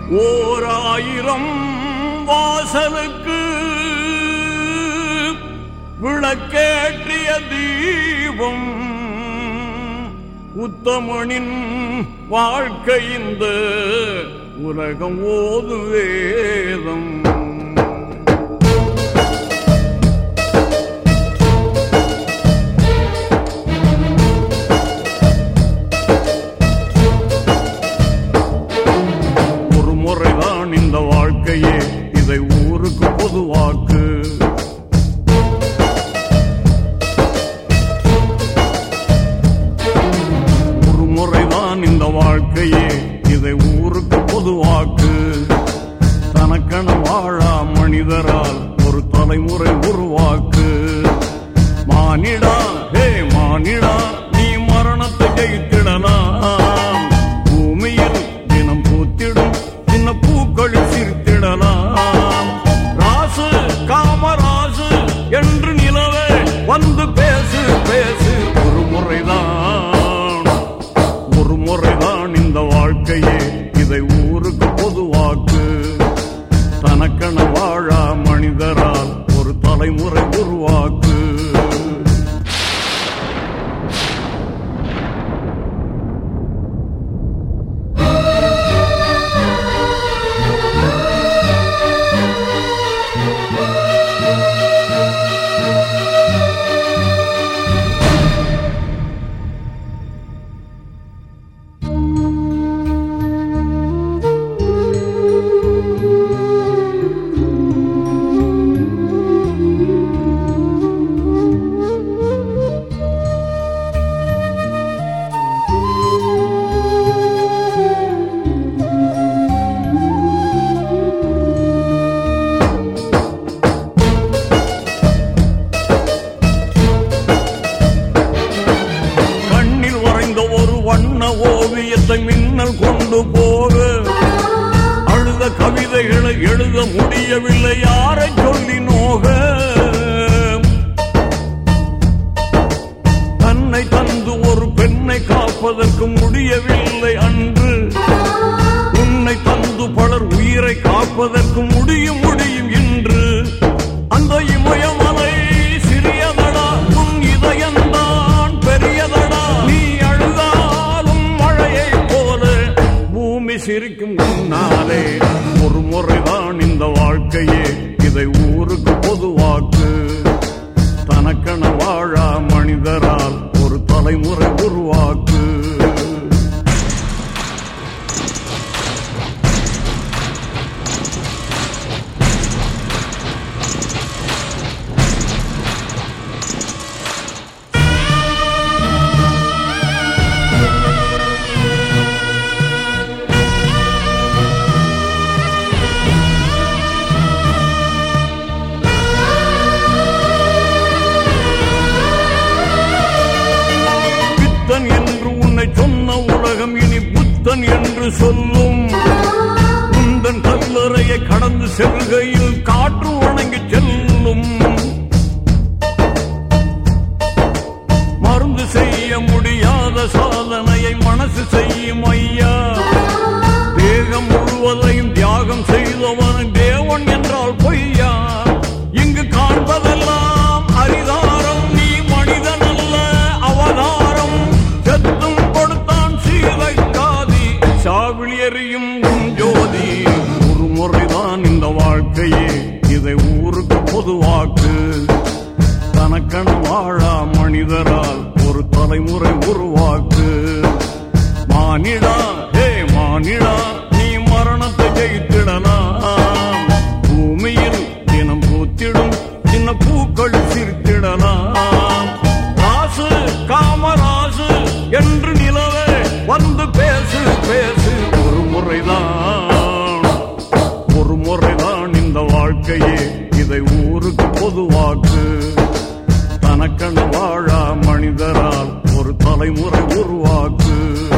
ஓர் ஆயிரம் வாசலுக்கு விளக்கேற்றிய தீபம் உத்தமனின் வாழ்க்கை இந்த உலகம் ஓது வேதம் ஒரு முறைதான் இந்த வாழ்க்கையே இதை ஊருக்கு பொதுவாக்கு ஒரு முறைதான் இந்த வாழ்க்கையே இதை ஊருக்கு பொதுவாக்கு தனக்கென வாழா மனிதரால் ஒரு தலைமுறை உருவாக்கு மானிடா ஹே மானிடா நீ மரணத்தை ஜெயித்திடலாம் பூமியில் தினம் பூத்திடும் சின்ன பூக்கள் சிரித்திடலாம் ராசு காமராசு என்று நிலவே வந்து பேசு பேசு ஒரு முறைதான் ஒரு முறைதான் இந்த வாழ்க்கையே இதை ஊருக்கு பொதுவாக்கு தனக்கென வாழா மனிதரால் ஒரு தலைமுறை உருவாக்கு கண்ணில் வரைந்த ஒரு வண்ண ஓவியத்தை மின்னல் கொண்டு போக அழுத கவிதைகளை எழுத முடியவில்லை யாரை சொல்லி நோக தன்னை தந்து ஒரு பெண்ணை காப்பதற்கு முடியவில்லை அன்று உன்னை தந்து பலர் உயிரை காப்பதற்கு முடியும் முடியும் இன்று அந்த இமயமலை சிறியதடா உன் இதயம்தான் பெரியதடா நீ அழுதாலும் மழையை போல பூமி சிரிக்கும் உன்னாலே ஒரு முறைதான் இந்த வாழ்க்கையே இதை ஊருக்கு பொதுவாக்கு தனக்கென வாழா மனிதரால் ஒரு தலைமுறை உருவாக்கு பித்தன் என்று உன்னை சொன்ன உலகம் இனி புத்தன் என்று சொல்லும் உந்தன் கல்லறையை கடந்து செல்கையில் காற்று வணங்கி செல்லும் மருந்து செய்ய முடியாத சாதனையை மனசு செய்யும் ஐயா தேகம் முழுவதையும் தியாகம் செய்தவன் தேவன் என்றால் பொய்யா இங்கு காண்பதெல்லாம் அரிதாரம் நீ மனிதன் அல்ல அவதாரம் செத்தும் கொடுத்தான் சீதைக்காதி சாவிளி எறியும் உன் ஜோதி ஒரு முறைதான் இந்த வாழ்க்கையே இதை ஊருக்கு பொதுவாக்கு தனக்கென வாழா மனிதரால் ஒரு தலைமுறை உருவாக்கு மானிடா ஹே மானிடா நீ மரணத்தை ஜெயித்திடலாம் பூமியில் தினம் பூத்திடும் சின்ன பூக்கள் சிரித்திடலாம் ராசு காமராசு என்று நிலவே வந்து பேசு பேசு ஒரு முறைதான் ஒரு முறைதான் இந்த வாழ்க்கையே இதை ஊருக்கு பொதுவாக்கு தனக்கென வாழா மனிதரால் ஒரு தலைமுறை உருவாக்கு